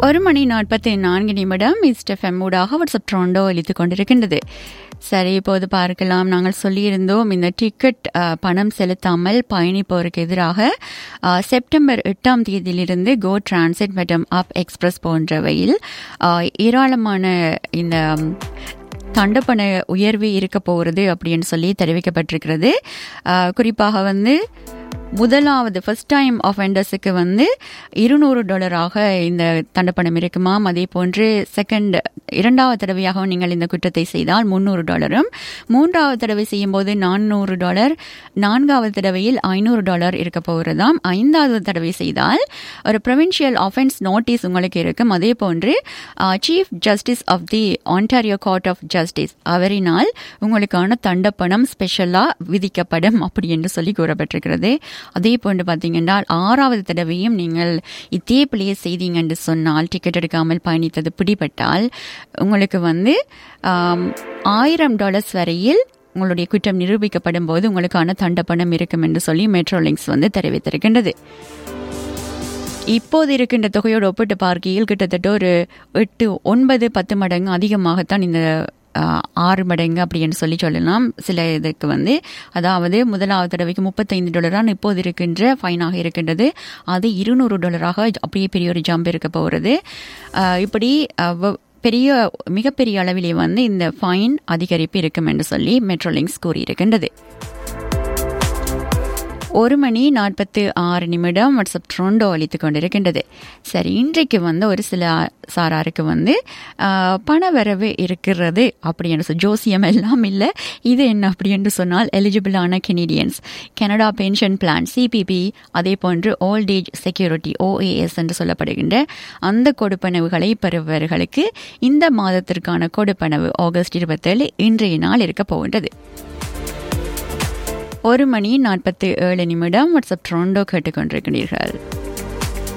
ஒரு மணி நாற்பத்தி நான்கு நிமிடம் இஸ்டெஃப்எம் ஊடாக வாட்ஸ்அப் ட்ரோண்டோ அளித்துக் கொண்டிருக்கின்றது சரி இப்போது பார்க்கலாம் நாங்கள் சொல்லியிருந்தோம் இந்த டிக்கெட் அஹ், பணம் செலுத்தாமல் பயணிப்போருக்கு எதிராக அஹ், செப்டம்பர் எட்டாம் தேதியிலிருந்து கோ டிரான்சிட் மற்றும் அப் எக்ஸ்பிரஸ் போன்றவையில் அஹ், ஏராளமான இந்த ம், தண்டப்பண உயர்வு இருக்க போகிறது அப்படின்னு சொல்லி தெரிவிக்கப்பட்டிருக்கிறது அஹ், குறிப்பாக வந்து முதலாவது ஃபர்ஸ்ட் டைம் ஆஃபெண்டர்ஸுக்கு வந்து இருநூறு டாலராக இந்த தண்டப்பணம் இருக்குமாம் அதே போன்று செகண்ட் இரண்டாவது தடவையாக நீங்கள் இந்த குற்றத்தை செய்தால் முந்நூறு டாலரும் மூன்றாவது தடவை செய்யும்போது நானூறு டாலர் நான்காவது தடவையில் ஐநூறு டாலர் இருக்க போகிறதாம் ஐந்தாவது தடவை செய்தால் ஒரு ப்ரொவின்ஷியல் ஆஃபென்ஸ் நோட்டீஸ் உங்களுக்கு இருக்கும் அதே போன்று chief justice of the Ontario court of justice அவரினால் உங்களுக்கான தண்டப்பணம் ஸ்பெஷலாக விதிக்கப்படும் அப்படி என்று சொல்லி கூறப்பட்டிருக்கிறது அதே போன்று பார்த்தீங்கன்னா ஆறாவது தடவையும் நீங்கள் இதே பிளேஸ் செய்தீங்க என்று சொன்னால் டிக்கெட் எடுக்காமல் பயணித்தது பிடிபட்டால் உங்களுக்கு வந்து ஆம், ஆயிரம் டாலர்ஸ் வரையில் உங்களுடைய குற்றம் நிரூபிக்கப்படும் போது உங்களுக்கான தண்டப்பணம் இருக்கும் என்று சொல்லி மெட்ரோலிங்ஸ் வந்து தெரிவித்திருக்கின்றது இப்போது இருக்கின்ற தொகையோடு ஒப்பிட்டு பார்க்கையில் கிட்டத்தட்ட ஒரு எட்டு ஒன்பது பத்து மடங்கு அதிகமாகத்தான் இந்த ஆஹ், ஆறு மடங்கு அப்படின்னு சொல்லி சொல்லலாம் சில இதுக்கு வந்து அதாவது முதலாவது தடவைக்கு முப்பத்தைந்து டாலரான் இப்போது இருக்கின்ற ஃபைனாக இருக்கின்றது அது இருநூறு டாலராக அப்படியே பெரிய ஒரு ஜம்ப் இருக்க போகிறது ஆஹ், இப்படி ஆஹ், வ- பெரிய மிகப்பெரிய அளவிலே வந்து இந்த ஃபைன் அதிகரிப்பு இருக்கும் என்று சொல்லி மெட்ரோலிங்ஸ் கூறியிருக்கின்றது ஒரு மணி நாற்பத்து ஆறு நிமிடம் வாட்ஸ்அப் ட்ரோண்டோ அளித்து கொண்டிருக்கின்றது சரி இன்றைக்கு வந்து ஒரு சில சாராருக்கு வந்து ஆஹ், பணவரவு இருக்கிறது அப்படி என்று சொல் ஜோசியம் எல்லாம் இல்லை இது என்ன அப்படி என்று சொன்னால் எலிஜிபிளான Canadians Canada pension plan CPP அதே போன்று ஓல்ட் ஏஜ் செக்யூரிட்டி ஓஏஎஸ் என்று சொல்லப்படுகின்ற அந்த கொடுப்பனவுகளை பெறுபவர்களுக்கு இந்த மாதத்திற்கான கொடுப்பனவு ஆகஸ்ட் இருபத்தேழு இன்றைய நாள் இருக்க போகின்றது ஒரு மணி நாற்பத்தி ஏழு நிமிடம் வாட்ஸ்அப் ட்ரோண்டோ கேட்டுக்கொண்டிருக்கிறீர்கள்